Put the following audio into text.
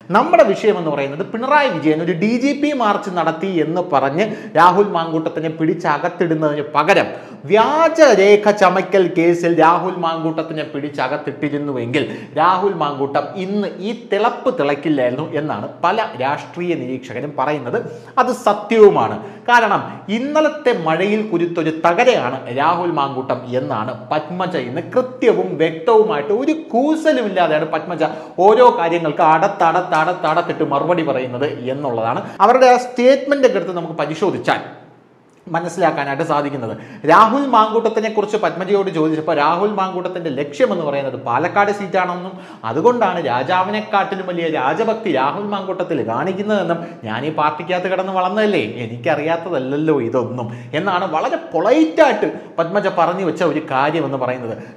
നമ്മുടെ വിഷയം എന്ന് പറയുന്നത് പിണറായി വിജയൻ ഒരു ഡി ജി പി മാർച്ച് നടത്തി എന്ന് പറഞ്ഞ് രാഹുൽ മാങ്കൂട്ടത്തിനെ പിടിച്ചകത്തിടുന്നതിന് പകരം വ്യാജരേഖ ചമയ്ക്കൽ കേസിൽ രാഹുൽ മാങ്കൂട്ടത്തിനെ പിടിച്ചകത്തിട്ടിരുന്നുവെങ്കിൽ രാഹുൽ മാങ്കൂട്ടം ഇന്ന് ഈ തിളപ്പ് തിളക്കില്ലായിരുന്നു എന്നാണ് പല രാഷ്ട്രീയ നിരീക്ഷകരും പറയുന്നത് അത് സത്യവുമാണ് കാരണം ഇന്നലത്തെ മഴയിൽ കുരുത്തൊരു തകരയാണ് രാഹുൽ മാങ്കൂട്ടം എന്നാണ് പത്മജ ഇന്ന് കൃത്യവും വ്യക്തവുമായിട്ട് ഒരു കൂസലുമില്ലാതെയാണ് പത്മജ ഓരോ കാര്യങ്ങൾക്ക് അടത്തടത്തടത്തടത്തിട്ട് മറുപടി പറയുന്നത് എന്നുള്ളതാണ് അവരുടെ ആ സ്റ്റേറ്റ്മെന്റ് ഒക്കെ എടുത്ത് നമുക്ക് പരിശോധിച്ചാൽ മനസ്സിലാക്കാനായിട്ട് സാധിക്കുന്നത് രാഹുൽ മാങ്കൂട്ടത്തിനെ കുറിച്ച് പത്മജിയോട് ചോദിച്ചപ്പോൾ രാഹുൽ മാങ്കൂട്ടത്തിന്റെ ലക്ഷ്യം എന്ന് പറയുന്നത് പാലക്കാട് സീറ്റാണെന്നും അതുകൊണ്ടാണ് രാജാവിനെക്കാട്ടിലും വലിയ രാജഭക്തി രാഹുൽ മാങ്കൂട്ടത്തിൽ കാണിക്കുന്നതെന്നും ഞാൻ ഈ പാർട്ടിക്കകത്ത് കിടന്ന് വളർന്നതല്ലേ എനിക്കറിയാത്തതല്ലല്ലോ ഇതൊന്നും എന്നാണ് വളരെ പൊളൈറ്റായിട്ട് പത്മജ പറഞ്ഞു വെച്ച ഒരു കാര്യം എന്ന് പറയുന്നത്